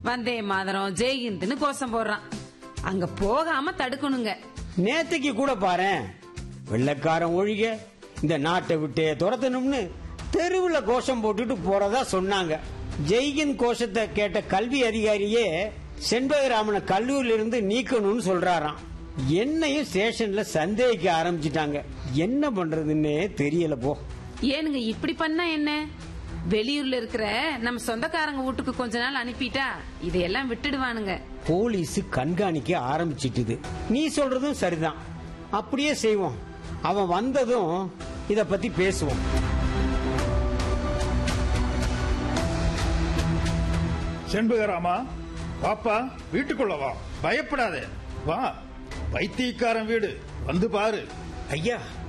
வந்தே மாதரம் ஜெய்ஹிந்த்னு கோஷம் போடுறான் அங்க போகாம தடுக்கணுங்க நேத்துக்கு கூட பாரேன் வெள்ளக்காரன் ஒழிக இந்த நாட்டை விட்டே துரத்தணும்னு தெருவுல கோஷம் போட்டுட்டு போறதா சொன்னாங்க ஜெய்கின் கோஷத்தை கேட்ட கல்வி அதிகாரியே செண்பகராமனை கல்லூரியில இருந்து நீக்கணும்னு சொல்றாராம் என்னையும் ஸ்டேஷன்ல சந்தேகிக்க ஆரம்பிச்சிட்டாங்க என்ன பண்றதுன்னே தெரியல போ ஏனுங்க இப்படி பண்ணா என்ன வெளியூர்ல இருக்கிற நம்ம சொந்தக்காரங்க வீட்டுக்கு கொஞ்ச நாள் அனுப்பிட்டா இதையெல்லாம் விட்டுடுவானுங்க போலீஸ் கண்காணிக்க ஆரம்பிச்சிட்டுது நீ சொல்றதும் சரிதான் அப்படியே செய்வோம் அவன் வந்ததும் இத பத்தி பேசுவோம் செண்பகராமா வாப்பா வீட்டுக்குள்ள வா பயப்படாதே வா பைத்தியக்காரன் வீடு வந்து பாரு ஐயா